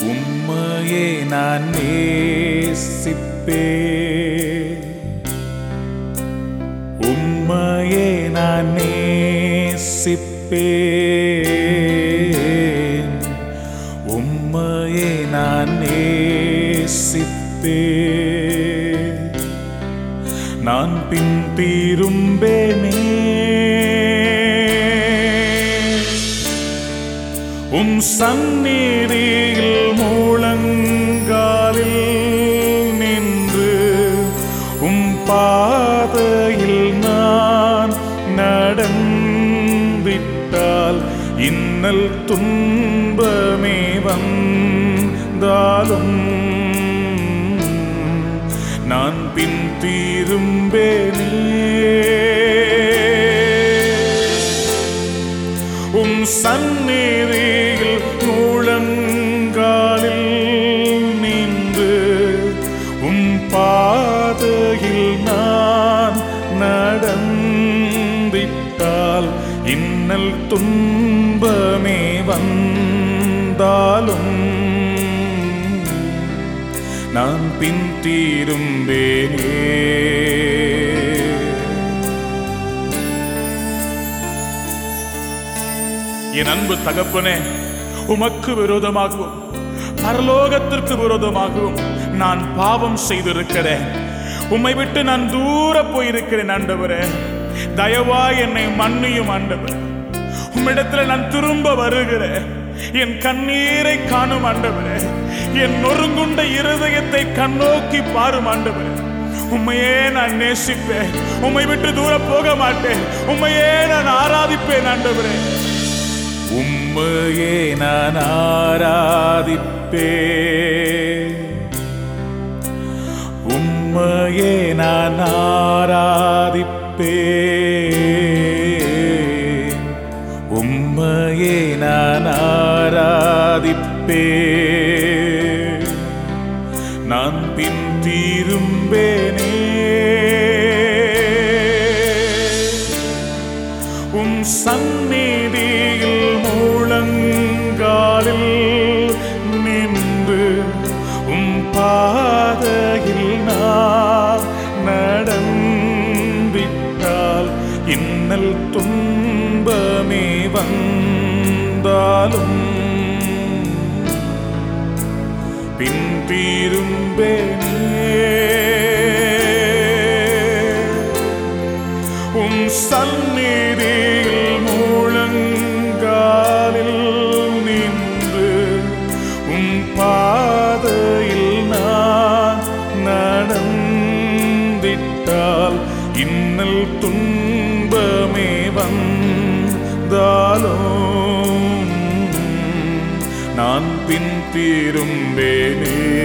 உம்மையே நான் நேசிப்பே உம்மையே நான் நேசிப்பேன் உம்மையே நான் நேசிப்பேன் நான் பின் திரும்பேனே உம் சந்நிதியில் மூலங்காலில் நின்று உம் பாதையில் நான் நடந்திட்டால் இன்னல் துன்பமே வந்தாலும் நான் பின் திரும்பேனே உம் சந்நிதியில் முழங்காலில் நின்று உம் பாதையில் நான் நடந்திட்டால் இன்னல் துன்பமே வந்தாலும் நான் பின் தீரும்பேனே என் அன்பு தகப்பனே உமக்கு விரோதமாகவும் பரலோகத்திற்கு விரோதமாகவும் நான் பாவம் செய்திருக்கிறேன் உம்மை விட்டு நான் தூர போயிருக்கிறேன் ஆண்டவரே தயவாய் என்னை மன்னியும் ஆண்டவர் உம்மிடத்துல நான் திரும்ப வருகிறேன் என் கண்ணீரை காணும் ஆண்டவரே என் நொறுங்குண்ட இருதயத்தை கண்ணோக்கி பாரும் ஆண்டவரே உம்மையே நான் நேசிப்பேன் உம்மை விட்டு தூர போக மாட்டேன் உம்மையே நான் ஆராதிப்பேன் ஆண்டவரே உம்மையே நான் ஆராதிப்பே உம்மையே நான் ஆராதிப்பே உம்மையே நான் ஆராதிப்பே நான் பின் தீரும்பேனே உம் சந்நிதியில் மூலங்காலில் நின்று உம் பாதையில் நான் நடந்திட்டால் இன்னல் துன்பமே வந்தாலும் பின் தீரும்பேனே உம் சந்நிதியில் முழங்காலில் நின்று உம் பாதையில் நான் நடந்திட்டால் இன்னல் துன்பமே வந்தாலும் நான் பின் தீரும்பேனே